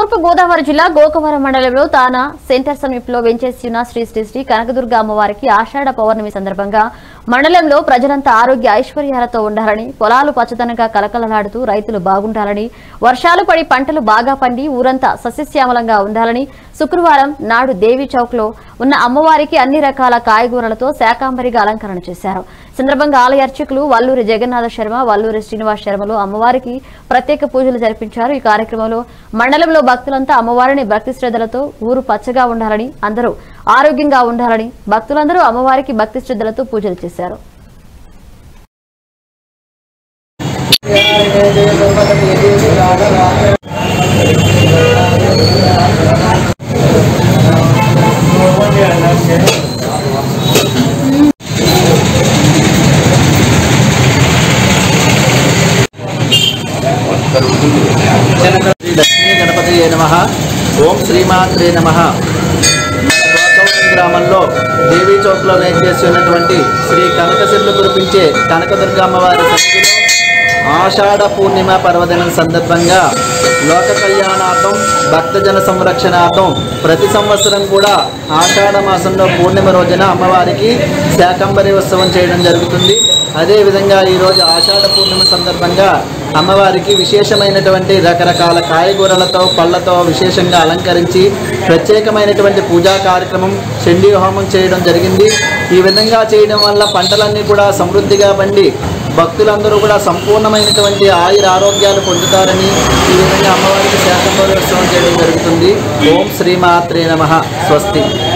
తూర్పు గోదావరి జిల్లా గోకవరం మండలంలో తాన సెంటర్ సమీపంలో వెంచేసి ఉన్న శ్రీ శ్రీ శ్రీ కనకదుర్గ అమ్మవారికి ఆషాఢ పౌర్ణమి సందర్భంగా మండలంలో ప్రజలంతా ఆరోగ్య ఐశ్వర్యాలతో ఉండాలని పొలాలు పచ్చదనంగా కలకలలాడుతూ రైతులు బాగుండాలని వర్షాలు పడి పంటలు బాగా పండి ఊరంతా సస్యశ్యామలంగా ఉండాలని శుక్రవారం నాడు దేవి చౌక్ లో ఉన్న అమ్మవారికి అన్ని రకాల కాయగూరలతో శాకాంబరిగా అలంకరణ చేశారు సందర్భంగా ఆలయ అర్చకులు వల్లూరి జగన్నాథ శర్మ వల్లూరి శ్రీనివాస్ శర్మలు అమ్మవారికి ప్రత్యేక పూజలు జరిపించారు ఈ కార్యక్రమంలో మండలంలో భక్తులంతా అమ్మవారిని భక్తి శ్రద్ధలతో ఊరు పచ్చగా ఉండాలని అందరూ ఆరోగ్యంగా ఉండాలని భక్తులందరూ అమ్మవారికి భక్తి శ్రద్ధలతో పూజలు చేశారు శ్రీ లక్ష్మీ గణపతి నమ ఓం శ్రీమాత్రే నమ గ్రామంలో దేవీ చౌక్లో వేచేసి ఉన్నటువంటి శ్రీ కనకశిల్లు కురిపించే కనకదుర్గ అమ్మవారి సన్నిధిలో ఆషాఢ పూర్ణిమ పర్వదినం సందర్భంగా లోక కళ్యాణార్థం భక్తజన సంరక్షణార్థం ప్రతి సంవత్సరం కూడా ఆషాఢ మాసంలో పూర్ణిమ రోజున అమ్మవారికి శాకంబరి ఉత్సవం చేయడం జరుగుతుంది అదేవిధంగా ఈరోజు ఆషాఢ పూర్ణిమ సందర్భంగా అమ్మవారికి విశేషమైనటువంటి రకరకాల కాయగూరలతో పళ్ళతో విశేషంగా అలంకరించి ప్రత్యేకమైనటువంటి పూజా కార్యక్రమం చండీ హోమం చేయడం జరిగింది ఈ విధంగా చేయడం వల్ల పంటలన్నీ కూడా సమృద్ధిగా పండి భక్తులందరూ కూడా సంపూర్ణమైనటువంటి ఆయుర ఆరోగ్యాలు పొందుతారని ఈ విధంగా అమ్మవారికి శాకంబరి ఉత్సవం చేయడం జరుగుతుంది ఓం శ్రీమాత్రే నమ స్వస్తి